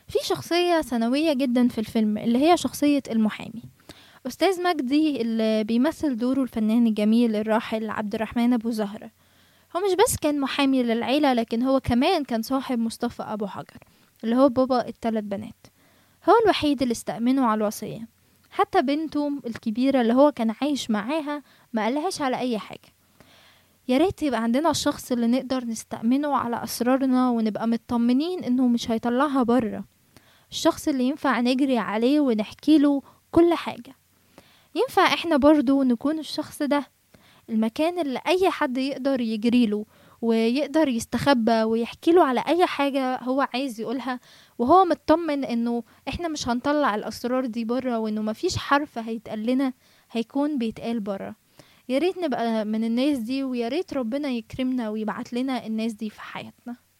في شخصية ثانوية جدا في الفيلم اللي هي شخصية المحامي أستاذ مجدي اللي بيمثل دوره الفنان الجميل الراحل عبد الرحمن أبو زهرة هو مش بس كان محامي للعيلة لكن هو كمان كان صاحب مصطفى أبو حجر اللي هو بابا التلات بنات هو الوحيد اللي استأمنه على الوصية حتى بنته الكبيرة اللي هو كان عايش معاها ما قالهاش على أي حاجة يا ريت يبقى عندنا الشخص اللي نقدر نستأمنه على أسرارنا ونبقى مطمنين إنه مش هيطلعها بره الشخص اللي ينفع نجري عليه ونحكي له كل حاجة ينفع احنا برضو نكون الشخص ده المكان اللي أي حد يقدر يجريله ويقدر يستخبى ويحكي له على أي حاجة هو عايز يقولها وهو مطمن إنه إحنا مش هنطلع الأسرار دي بره وإنه مفيش حرف هيتقال لنا هيكون بيتقال بره يا ريت نبقى من الناس دي ويا ريت ربنا يكرمنا ويبعت لنا الناس دي في حياتنا